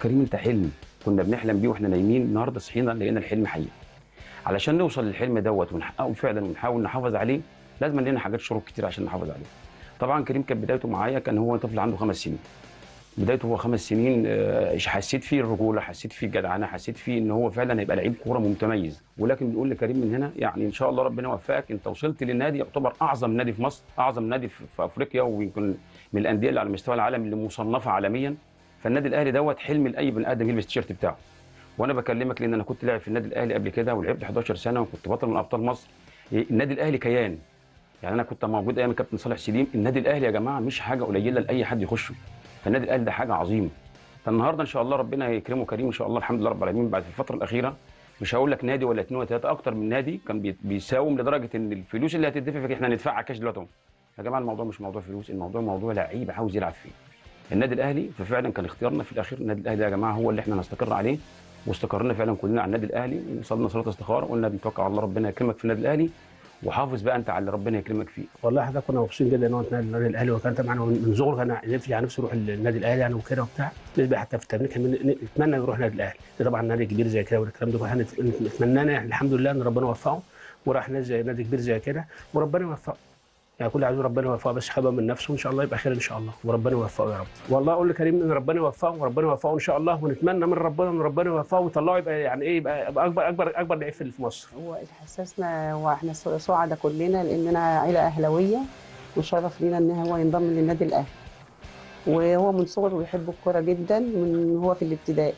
كريم انت حلم كنا بنحلم بيه واحنا نايمين النهارده صحينا لقينا الحلم حقيقي علشان نوصل للحلم دوت ونحققه فعلا ونحاول نحافظ عليه لازم لنا حاجات شروط كتير عشان نحافظ عليه طبعا كريم كانت بدايته معايا كان هو طفل عنده خمس سنين بدايته هو خمس سنين آه، حسيت فيه الرجوله حسيت فيه الجدعنه حسيت فيه ان هو فعلا هيبقى لعيب كوره متميز ولكن بنقول لكريم من هنا يعني ان شاء الله ربنا يوفقك انت وصلت للنادي يعتبر اعظم نادي في مصر اعظم نادي في في افريقيا ويمكن من الانديه اللي على مستوى العالم اللي مصنفه عالميا فالنادي الاهلي دوت حلم لاي بني ادم يلبس التيشيرت بتاعه وانا بكلمك لان انا كنت لاعب في النادي الاهلي قبل كده ولعبت 11 سنه وكنت بطل من ابطال مصر النادي الاهلي كيان يعني انا كنت موجود ايام الكابتن صالح سليم النادي الاهلي يا جماعه مش حاجه قليله لاي حد يخشه فالنادي الاهلي ده حاجه عظيمه فالنهارده ان شاء الله ربنا يكرمه كريم ان شاء الله الحمد لله رب العالمين بعد في الفتره الاخيره مش هقول لك نادي ولا اثنين ولا ثلاثه اكتر من نادي كان بي- بيساوم لدرجه ان الفلوس اللي هتدفع فيك احنا هندفعها كاش دلوقتي اهو. يا جماعه الموضوع مش موضوع فلوس الموضوع موضوع لعيب عاوز يلعب فيه النادي الاهلي ففعلا كان اختيارنا في الاخير النادي الاهلي يا جماعه هو اللي احنا نستقر عليه واستقرنا فعلا كلنا على النادي الاهلي وصلنا صلاه استخاره قلنا بنتوكل على الله ربنا يكرمك في النادي الاهلي وحافظ بقى انت على اللي ربنا يكرمك فيه والله احنا كنا مبسوطين جدا ان هو يتنقل للنادي الاهلي وكان طبعا هو من صغره كان نفسي يعني نفسه يروح النادي الاهلي يعني وكده وبتاع بالنسبه حتى في التمرين كان من- نتمنى يروح النادي الاهلي ده طبعا نادي كبير زي كده والكلام ده احنا نتمناه يعني الحمد لله ان ربنا وفقه وراح نادي زي نادي كبير زي كده وربنا يوفقه يعني كل عايز ربنا يوفقه بس خبى من نفسه وان شاء الله يبقى خير ان شاء الله وربنا يوفقه يا رب والله اقول لكريم ان ربنا يوفقه وربنا يوفقه ان شاء الله ونتمنى من ربنا ان ربنا يوفقه ويطلعه يبقى يعني ايه يبقى يبقى اكبر اكبر اكبر لعيب في في مصر هو احساسنا واحنا سعداء كلنا لاننا عيله اهلاويه وشرف لينا ان هو ينضم للنادي الاهلي وهو من صغره بيحب الكوره جدا من هو في الابتدائي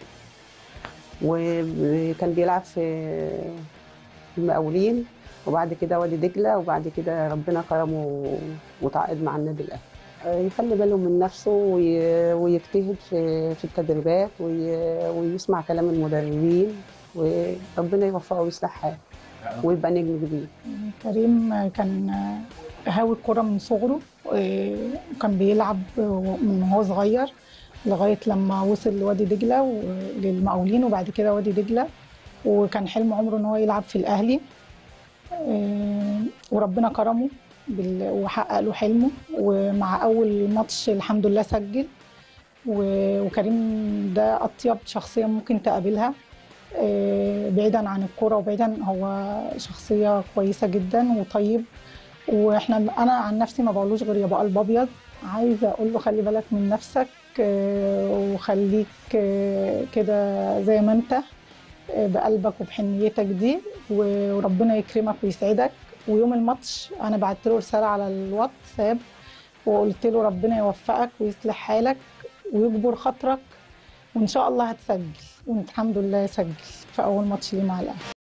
وكان بيلعب في المقاولين وبعد كده وادي دجله وبعد كده ربنا كرمه وتعاقد مع النادي الاهلي يخلي باله من نفسه وي- ويجتهد في في التدريبات وي- ويسمع كلام المدربين وربنا يوفقه ويصلح حاله ويبقى نجم كبير كريم كان هاوي الكرة من صغره وكان بيلعب من وهو صغير لغاية لما وصل لوادي دجلة و- للمقاولين وبعد كده وادي دجلة وكان حلم عمره ان هو يلعب في الأهلي آه، وربنا كرمه بال- وحقق له حلمه ومع أول ماتش الحمد لله سجل و- وكريم ده أطيب شخصية ممكن تقابلها آه، بعيدا عن الكوره وبعيدا هو شخصيه كويسه جدا وطيب واحنا انا عن نفسي ما بقولوش غير يا بقى قلب ابيض عايزه اقول له خلي بالك من نفسك آه، وخليك آه، كده زي ما انت آه، بقلبك وبحنيتك دي و- وربنا يكرمك ويسعدك ويوم الماتش انا بعت له رساله على الواتساب وقلت له ربنا يوفقك ويصلح حالك ويجبر خاطرك وان شاء الله هتسجل والحمد لله سجل في اول ماتش ليه مع الاهلي